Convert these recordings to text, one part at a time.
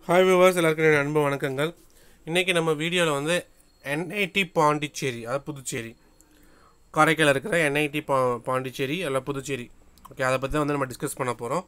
hi viewers எல்லாருக்கும் என் அன்பு வணக்கங்கள் இன்றைக்கி நம்ம வீடியோவில் வந்து என்ஐடி பாண்டிச்சேரி அதாவது புதுச்சேரி காரைக்கால் இருக்கிற என்ஐடி பா பாண்டிச்சேரி அல்ல புதுச்சேரி ஓகே அதை பற்றி வந்து நம்ம டிஸ்கஸ் பண்ண போகிறோம்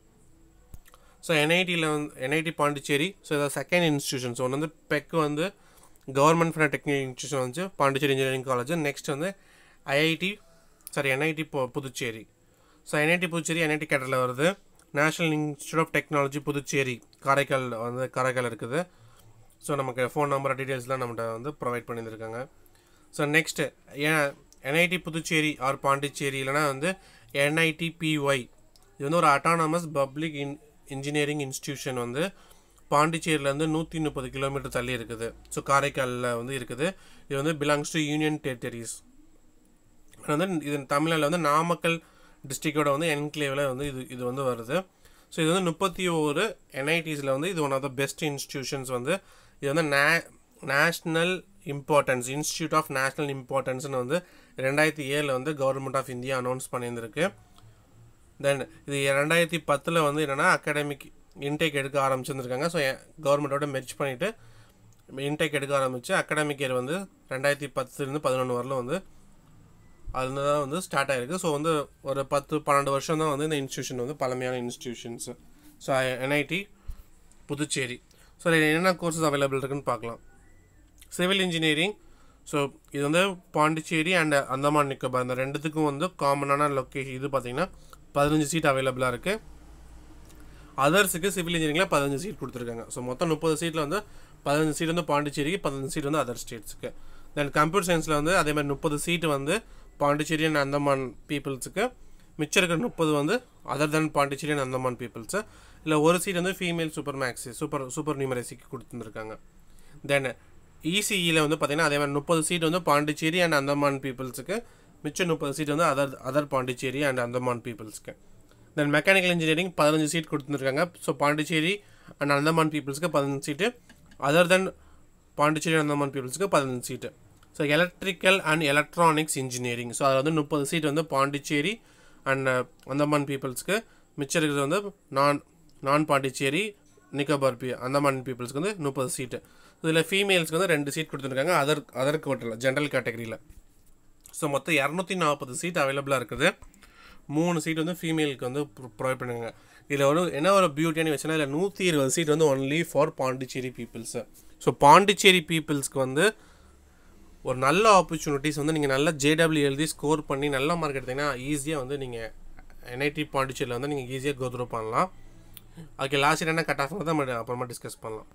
ஸோ என்ஐடியில் வந்து என்ஐடி பாண்டிச்சேரி ஸோ இதை செகண்ட் இன்ஸ்டியூஷன் ஸோ ஒன்று வந்து பெக் வந்து கவர்மெண்ட் ஃபார் டெக்னிக்கல் இன்ஸ்டியூஷன் வந்து பாண்டிச்சேரி இன்ஜினியரிங் காலேஜ் நெக்ஸ்ட் வந்து IIT sorry NIT Puducherry so NIT Puducherry NIT கேட்டரில் வருது national institute of technology Puducherry Karaikal வந்து காரைக்கால் இருக்குது ஸோ நமக்கு ஃபோன் நம்பர் டீட்டெயில்ஸ்லாம் நம்மகிட்ட வந்து ப்ரொவைட் பண்ணியிருக்காங்க ஸோ நெக்ஸ்ட்டு ஏன் என்ஐடி புதுச்சேரி ஆர் பாண்டிச்சேரி இல்லைனா வந்து என்ஐடி பிஒய் இது வந்து ஒரு autonomous public in engineering institution வந்து பாண்டிச்சேரியிலேருந்து நூற்றி முப்பது கிலோமீட்டர் தள்ளி இருக்குது ஸோ காரைக்காலில் வந்து இருக்குது இது வந்து பிலாங்ஸ் டு யூனியன் டெரிட்டரிஸ் வந்து இது தமிழ்நாட்டில் வந்து நாமக்கல் டிஸ்ட்ரிக்டோட வந்து என்க்ளேவில் வந்து இது இது வந்து வருது ஸோ இது வந்து முப்பத்தி ஒரு என்ஐடிஸில் வந்து இது one of the best institutions வந்து இது வந்து நே national importance institute of national இம்பார்ட்டன்ஸ்னு வந்து ரெண்டாயிரத்தி ஏழில் வந்து கவர்மெண்ட் ஆஃப் இந்தியா அனௌன்ஸ் பண்ணியிருந்திருக்கு தென் இது ரெண்டாயிரத்தி பத்தில் வந்து என்னென்னா அகாடமிக் இன்டேக் எடுக்க ஆரம்பிச்சிருந்துருக்காங்க ஸோ கவர்மெண்ட்டோட மெர்ச் பண்ணிவிட்டு இன்டேக் எடுக்க ஆரம்பித்து அகாடமிக் இயர் வந்து ரெண்டாயிரத்தி பத்துலேருந்து பதினொன்று வரலும் வந்து அதுல தான் வந்து ஸ்டார்ட் ஆகிருக்கு ஸோ வந்து ஒரு பத்து பன்னெண்டு வருஷம் தான் வந்து இந்த இன்ஸ்டியூஷன் வந்து பழமையான institutions so NIT Puducherry so இதில் என்னென்ன கோர்சஸ் அவைலபிள் இருக்குன்னு பார்க்கலாம் சிவில் இன்ஜினியரிங் ஸோ இது வந்து பாண்டிச்சேரி அண்ட் அந்தமான் நிக்கோபார் இந்த ரெண்டுத்துக்கும் வந்து காமனான லொக்கேஷன் இது பார்த்தீங்கன்னா பதினஞ்சு சீட் அவைலபிளாக இருக்குது அதர்ஸுக்கு சிவில் இன்ஜினியரிங்கில் பதினஞ்சு சீட் கொடுத்துருக்காங்க ஸோ மொத்தம் முப்பது சீட்டில் வந்து பதினஞ்சு சீட் வந்து பாண்டிச்சேரிக்கு பதினஞ்சு சீட் வந்து அதர் ஸ்டேட்ஸுக்கு தென் கம்ப்யூட்டர் சயின்ஸில் வந்து அதே மாதிரி முப்பது சீட்டு வந்து பாண்டிச்சேரி அண்ட் அந்தமான் பீப்புள்ஸுக்கு மிச்சம் இருக்கிற முப்பது வந்து other then Pondicherry and Andaman peoples இல்லை ஒரு சீட் வந்து ஃபீமேல் சூப்பர் மேக்ஸி சூப்பர் சூப்பர் நியூமரசிக்கு கொடுத்துருக்காங்க தென் இசிஇயில் வந்து பார்த்திங்கன்னா அதே மாதிரி முப்பது சீட் வந்து பாண்டிச்சேரி அண்ட் அந்தமான் பீப்புள்ஸுக்கு மிச்சம் முப்பது சீட் வந்து other other Pondicherry and Andaman பீப்புள்ஸ்க்கு தென் மெக்கானிக்கல் இன்ஜினியரிங் பதினஞ்சு சீட் கொடுத்துருக்காங்க ஸோ பாண்டிச்சேரி அண்ட் அந்தமான் பீப்புள்ஸ்க்கு பதினஞ்சு seat other then Pondicherry Andaman பீப்புள்ஸ்க்கு பதினஞ்சு சீட்டு so electrical and electronics engineering so அதில் வந்து முப்பது சீட் வந்து பாண்டிச்சேரி அண்ட் அந்தமான் பீப்புள்ஸ்க்கு மிச்சம் இருக்கிறது வந்து நான் நான் பாண்டிச்சேரி நிக்கோபார் பி அந்தமான் பீப்புள்ஸ்க்கு வந்து முப்பது சீட்டு இதில் ஃபீமேல்ஸ்க்கு வந்து ரெண்டு சீட் கொடுத்துருக்காங்க அதர் அதர் கோட்டில் ஜென்ரல் கேட்டகரியில் ஸோ மொத்தம் இரநூத்தி நாற்பது சீட் அவைலபிளாக இருக்குது மூணு சீட் வந்து ஃபீமேலுக்கு வந்து ப்ரொவைட் பண்ணுங்க இதில் ஒரு என்ன ஒரு பியூட்டியான வச்சுன்னா இதில் நூற்றி இருபது சீட் வந்து only for Pondicherry peoples so Pondicherry பீப்புள்ஸ்க்கு வந்து ஒரு நல்ல ஆப்பர்ச்சுனிட்டிஸ் வந்து நீங்கள் நல்ல ஜேடபிள்யூ எழுதி ஸ்கோர் பண்ணி நல்ல மார்க் எடுத்தீங்கன்னா ஈஸியாக வந்து நீங்கள் என்ஐடி பாண்டிச்சேரியில் வந்து நீங்கள் ஈஸியாக கோத்ரூ பண்ணலாம் ஓகே லாஸ்ட் இயர் என்ன கட் ஆஃப் தான் நம்ம அப்புறமா டிஸ்கஸ் பண்ணலாம்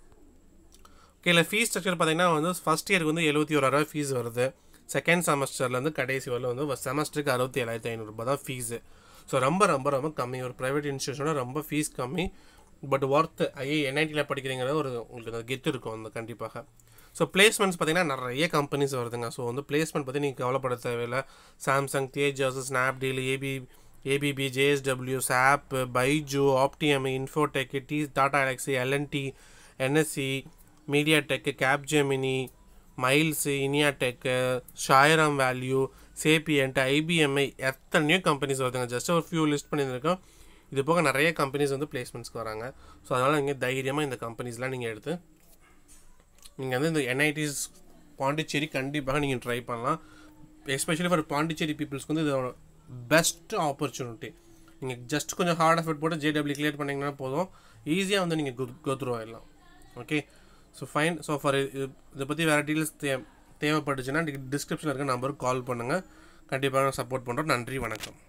ஓகே இல்லை ஃபீஸ் ஸ்ட்ரக்சர் பார்த்தீங்கன்னா வந்து ஃபஸ்ட் இயருக்கு வந்து எழுபத்தி ஓராயிரம் ஃபீஸ் வருது செகண்ட் செமஸ்டர்லேருந்து கடைசி வரல வந்து செமஸ்டருக்கு அறுபத்தி ஏழாயிரத்தி ஐநூறுரூபா தான் ஃபீஸு ஸோ ரொம்ப ரொம்ப ரொம்ப கம்மி ஒரு ப்ரைவேட் இன்ஸ்டியூஷனோட ரொம்ப ஃபீஸ் கம்மி பட் ஒர்த்து ஐஏ என்ஐடியில் படிக்கிறீங்கிற ஒரு உங்களுக்கு அந்த கெத்து இருக்கும் அந்த கண்டிப்பாக ஸோ பிளேஸ்மெண்ட்ஸ் பார்த்தீங்கன்னா நிறைய கம்பெனிஸ் வருதுங்க ஸோ வந்து பிளேஸ்மெண்ட் பற்றி நீங்கள் கவலைப்பட தேவையில்லை சாம்சங் தேஜஸ் ஸ்னாப்டீல் ஏபி ஏபிபி ஜேஎஸ்டபிள்யூ சாப் பைஜு ஆப்டிஎம் இன்ஃபோடெக் டி Tata Elxsi LNT NSC media tech Capgemini மைல்ஸு இனியாடெக்கு ஷாயராம் வேல்யூ சேபியன்ட் ஐபிஎம்ஐ எத்தனையோ கம்பெனிஸ் வருதுங்க ஜஸ்ட் ஒரு ஃபியூ லிஸ்ட் பண்ணியிருக்கோம் இது போக நிறைய கம்பெனிஸ் வந்து பிளேஸ்மெண்ட்ஸ்க்கு வராங்க ஸோ அதனால் நீங்கள் தைரியமாக இந்த கம்பெனிஸ்லாம் நீங்கள் எடுத்து நீங்கள் வந்து இந்த என்ஐடிஸ் பாண்டிச்சேரி கண்டிப்பாக நீங்கள் ட்ரை பண்ணலாம் எஸ்பெஷலி ஃபார் பாண்டிச்சேரி பீப்புள்ஸ்க்கு வந்து இது பெஸ்ட் ஆப்பர்ச்சுனிட்டி நீங்கள் ஜஸ்ட் கொஞ்சம் ஹார்ட் எஃபர்ட் போட்டு ஜேடபிள்யூ கிளியர் பண்ணிங்கன்னா போதும் ஈஸியாக வந்து நீங்கள் கோத்ரூ ஆகிடலாம் okay so fine so for இதை பற்றி வேறு டீட்டெயில்ஸ் தே தேவைப்பட்டுச்சுன்னா டிஸ்கிரிப்ஷனில் இருக்க நம்பருக்கு கால் பண்ணுங்கள் கண்டிப்பாக சப்போர்ட் பண்ணுறோம் நன்றி வணக்கம்